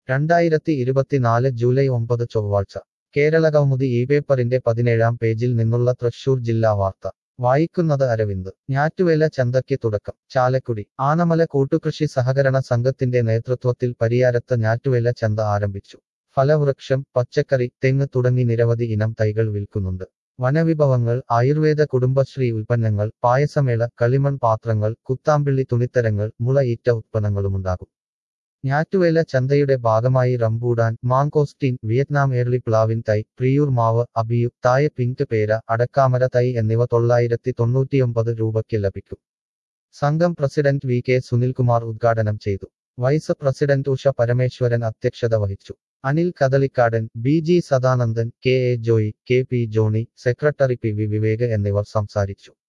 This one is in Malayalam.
രണ്ടായിരത്തി ഇരുപത്തിനാല് ജൂലൈ ഒമ്പത് ചൊവ്വാഴ്ച കേരളകൗമുദി ഈ പേപ്പറിന്റെ പതിനേഴാം പേജിൽ നിന്നുള്ള തൃശൂർ ജില്ലാ വാർത്ത വായിക്കുന്നത് അരവിന്ദ് ഞാറ്റുവേല ചന്തയ്ക്ക് തുടക്കം ചാലക്കുടി ആനമല കൂട്ടുകൃഷി സഹകരണ സംഘത്തിന്റെ നേതൃത്വത്തിൽ പരിയാരത്ത് ഞാറ്റുവേല ചന്ത ആരംഭിച്ചു ഫലവൃക്ഷം പച്ചക്കറി തെങ്ങ് തുടങ്ങി നിരവധി ഇനം തൈകൾ വിൽക്കുന്നുണ്ട് വനവിഭവങ്ങൾ ആയുർവേദ കുടുംബശ്രീ ഉൽപ്പന്നങ്ങൾ പായസമേള കളിമൺ പാത്രങ്ങൾ കുത്താമ്പിള്ളി തുണിത്തരങ്ങൾ മുള ഈറ്റ ഉത്പന്നങ്ങളുമുണ്ടാകും ഞാറ്റുവേല ചന്തയുടെ ഭാഗമായി റംബൂഡാൻ മാങ്കോസ്റ്റീൻ വിയറ്റ്നാം ഏർലി പ്ലാവിൻ തൈ പ്രിയൂർ മാവ് അബിയു തായ പിങ്ക് പേര അടക്കാമര തൈ എന്നിവ തൊള്ളായിരത്തി തൊണ്ണൂറ്റിയൊമ്പത് രൂപയ്ക്ക് ലഭിക്കും സംഘം പ്രസിഡന്റ് വി കെ സുനിൽകുമാർ ഉദ്ഘാടനം ചെയ്തു വൈസ് പ്രസിഡന്റ് ഉഷ പരമേശ്വരൻ അധ്യക്ഷത വഹിച്ചു Anil Kadalikkadan B G Sadanandan K A Joy K P Johny secretary P V Vivek എന്നിവർ സംസാരിച്ചു